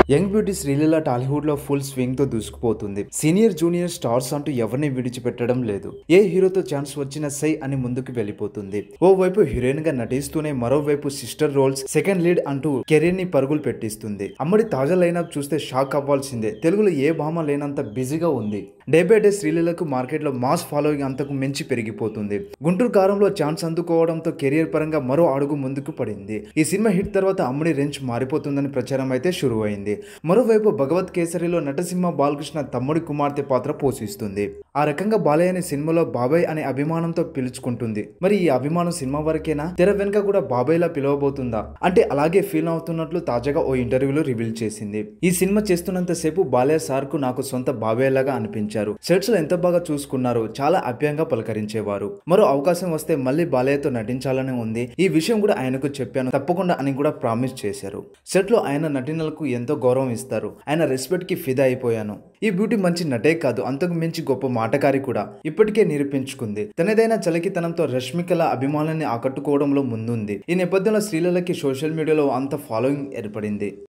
young beauty Sreeleela Tollywood లో full swing తో దూసుకుపోతుంది senior junior stars అంటూ ఎవరిని విడిచిపెట్టడం లేదు ఏ హీరోతో ఛాన్స్ వచ్చినా సై అని ముందుకు వెళ్ళిపోతుంది ఓ వైపు హీరోయిన్ గా నటిస్తూనే మరోవైపు సిస్టర్ రోల్స్ సెకండ్ లీడ్ అంటూ కెరీర్ ని పరుగులు పెట్టిస్తుంది అమ్మడి తాజా లైనప్ చూస్తే షాక్ అవ్వాల్సిందే తెలుగులో ఏ భామ లేనంత బిజీగా ఉంది డే బై డే శ్రీలీలకు మార్కెట్ లో మాస్ ఫాలోయింగ్ అంతకు మించి పెరిగిపోతుంది గుంటూరు కారంలో ఛాన్స్ అందుకోవడంతో కెరియర్ పరంగా మరో అడుగు ముందుకు పడింది ఈ సినిమా హిట్ తర్వాత అమ్మడి రేంజ్ మారిపోతుందని ప్రచారం అయితే షురు అయింది మరోవైపు భగవత్ కేసరిలో నటసింహ బాలకృష్ణ తమ్ముడి కుమార్తె పాత్ర పోషిస్తుంది ఆ రకంగా బాలయ్య అనే సినిమాలో బాబాయ్ అనే అభిమానంతో పిలుచుకుంటుంది మరి ఈ అభిమానం సినిమా వరకేనా తెర వెనుక కూడా బాబాయ్ లా పిలవబోతుందా అంటే అలాగే ఫీల్ అవుతున్నట్లు తాజాగా ఓ ఇంటర్వ్యూలో రివీల్ చేసింది ఈ సినిమా చేస్తున్నంత సేపు బాలయ్య సార్ కు నాకు సొంత బాబాయ్ లాగా అనిపించారు సెట్స్ లో ఎంత బాగా చూసుకున్నారు చాలా అప్యంగా పలకరించేవారు మరో అవకాశం వస్తే మళ్ళీ బాలయ్యతో నటించాలని ఉంది ఈ విషయం కూడా ఆయనకు చెప్పాను తప్పకుండా అని కూడా ప్రామిస్ చేశారు సెట్ లో ఆయన నటనలకు ఎంతో గౌరవం ఇస్తారు ఆయన రెస్పెక్ట్ కి ఫిదా అయిపోయాను ఈ బ్యూటీ మంచి నటే కాదు అంతకు మించి గొప్ప మాటకారి కూడా ఇప్పటికే నిరూపించుకుంది తనదైన చలకితనంతో రష్మికల అభిమానుల్ని ఆకట్టుకోవడంలో ముందుంది ఈ నేపథ్యంలో శ్రీలలకి సోషల్ మీడియాలో అంత ఫాలోయింగ్ ఏర్పడింది